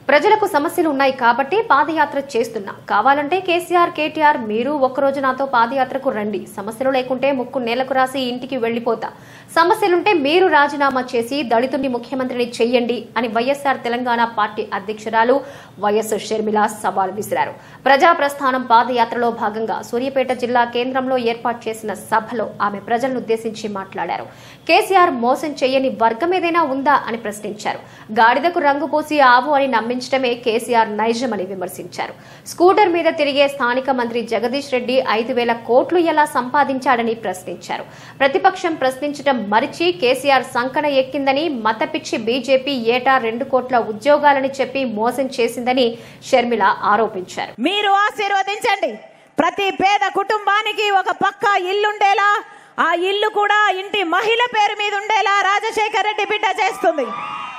ప్రజలకు సమస్యలు ఉన్నాయి కాబట్టి పాదయాత్ర చేస్తున్నా కావాలంటే కేసీఆర్ కేటీఆర్ మీరు ఒక్కరోజు నాతో పాదయాత్రకు రండి సమస్యలు లేకుంటే ముక్కు నేలకు రాసి ఇంటికి వెళ్లిపోతా సమస్యలుంటే మీరు రాజీనామా చేసి దళితుడిని ముఖ్యమంత్రిని చెయ్యండి అని వైఎస్ఆర్ తెలంగాణ పార్టీ అధ్యక్షురాలు వైఎస్ షర్మిల సవాల్ విసిరారు ప్రజా ప్రస్థానం పాదయాత్రలో భాగంగా సూర్యాపేట జిల్లా కేంద్రంలో ఏర్పాటు చేసిన సభలో ఆమె ప్రజలను ఉద్దేశించి మాట్లాడారు కేసీఆర్ మోసం చేయని వర్గం ఏదైనా ఉందా అని ప్రశ్నించారు గాడిదకు రంగు పూసి ఆవు అని నమ్మించడమే కేసీఆర్ నైజమని విమర్శించారు స్కూటర్ మీద తిరిగే స్థానిక మంత్రి జగదీష్ రెడ్డి ఐదు వేల కోట్లు ఎలా సంపాదించాడని ప్రశ్నించారు ప్రతిపక్షం ప్రశ్నించడం మరిచి కేసీఆర్ సంకన ఎక్కిందని మతపిచ్చి బీజేపీ ఏటా రెండు కోట్ల ఉద్యోగాలని చెప్పి మోసం చేసిందని షర్మిల ఆరోపించారు మీరు ఆశీర్వదించండి ప్రతి పేద కుటుంబానికి ఒక పక్కా ఇల్లుండేలా ఆ ఇల్లు కూడా ఇంటి మహిళ పేరు మీద ఉండేలా రాజశేఖర్ రెడ్డి బిడ్డ చేస్తుంది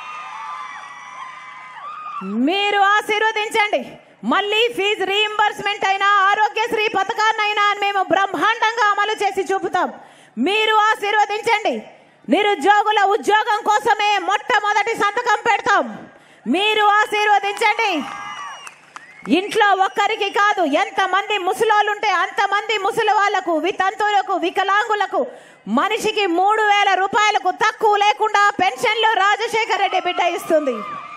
మీరు ఆశీర్వదించండి మళ్ళీ ఫీజు రీయింబర్స్మెంట్ అయినా ఆరోగ్యశ్రీ పథకాన్నైనా మేము బ్రహ్మాండంగా అమలు చేసి చూపుతాం మీరు ఆశీర్వదించండి నిరుద్యోగుల ఉద్యోగం కోసమే మొట్టమొదటి సంతకం పెడతాం మీరు ఆశీర్వదించండి ఇంట్లో ఒక్కరికి కాదు ఎంతమంది ముసలోళ్ళు ఉంటే అంతమంది ముసలి వాళ్లకు వితంతువులకు వికలాంగులకు మనిషికి మూడు వేల రూపాయలకు తక్కువ లేకుండా పెన్షన్లు రాజశేఖర రెడ్డి బిడ్డ ఇస్తుంది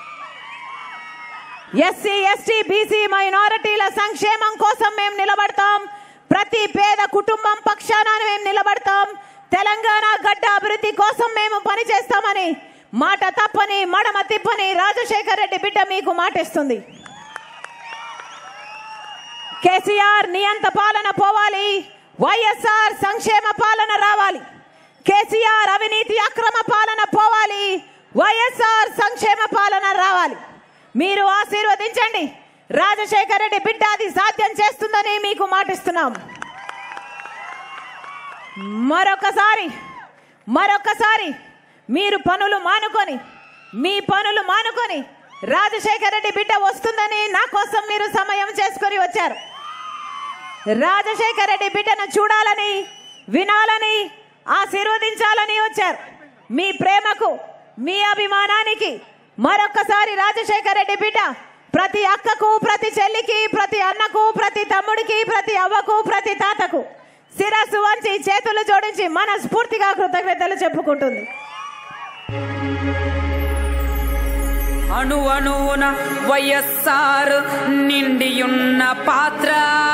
ఎస్సీ ఎస్టీ బీసీ మైనారిటీల సంక్షేమం కోసం మేము నిలబడతాం ప్రతి పేద కుటుంబం పక్షాన మేము నిలబడతాం తెలంగాణ గడ్డ అభివృద్ధి కోసం మేము పనిచేస్తామని మాట తప్పని మడమ తిప్పని రాజశేఖర్ రెడ్డి బిడ్డ మీకు మాటిస్తుంది కేసీఆర్ నియంత పాలన పోవాలి వైఎస్ఆర్ సంక్షేమ పాలన రావాలి కేసీఆర్ అవినీతి అక్రమ పాలన పోవాలి వైఎస్ఆర్ సంక్షేమ పాలన రావాలి మీరు ఆశీర్వదించండి రాజశేఖర రెడ్డి బిడ్డ అది సాధ్యం చేస్తుందని మీకు మాటిస్తున్నాం మరొకసారి మరొకసారి మీరు పనులు మానుకొని మీ పనులు మానుకొని రాజశేఖర రెడ్డి బిడ్డ వస్తుందని నా కోసం మీరు సమయం చేసుకొని వచ్చారు రాజశేఖర రెడ్డి బిడ్డను చూడాలని వినాలని ఆశీర్వదించాలని వచ్చారు మీ ప్రేమకు మీ అభిమానానికి మరొక్కసారి రాజశేఖర రెడ్డి బిడ్డ ప్రతి అక్కకు ప్రతి చెల్లికి ప్రతి అన్నకు ప్రతి తమ్ముడికి ప్రతి అవ్వకు ప్రతి తాతకు శిరస్సు వంచి చేతులు జోడించి మనస్ఫూర్తిగా కృతజ్ఞతలు చెప్పుకుంటుంది అణు అణువున వైఎస్ఆర్ నిండియున్న పాత్ర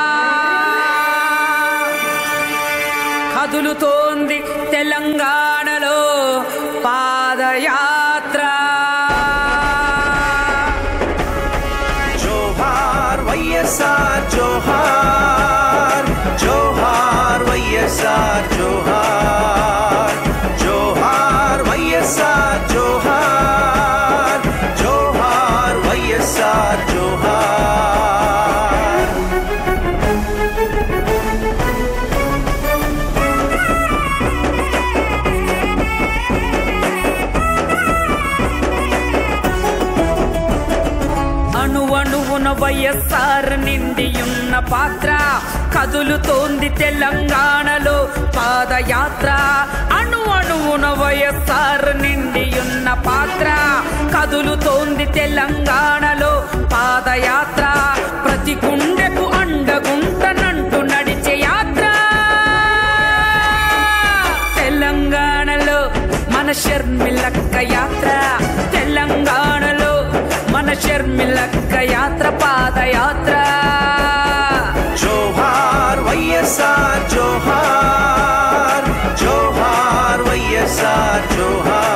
కదులుతోంది తెలంగాణలో పాదయాత్ర జోహార్ వైఎస్ఆర్ జోహార్ జోహార్ వైఎస్ఆర్ జోహార్ జోహార్ వైఎస్ఆర్ జోహార్ జోహార్ వైఎస్ఆర్ జోహార్ అణు అణువున వైఎస్ఆర్ నిండియున్న పాత్ర కదులుతోంది తెలంగాణలో పాదయాత్ర అణు అణువున వైఎస్ఆర్ నిండియున్న పాత్ర కదులుతోంది తెలంగాణలో పాదయాత్ర ప్రతి గుండెకు అండగుంటనంటూ నడిచే యాత్ర తెలంగాణలో మన షర్మిలక్క యాత్ర తెలంగాణలో మన షర్మిలక్క యాత్ర పాదయాత్ర జోహార్ వైఎస్ఆర్ జోహార్ జోహార్ వైఎస్ఆర్ జోహార్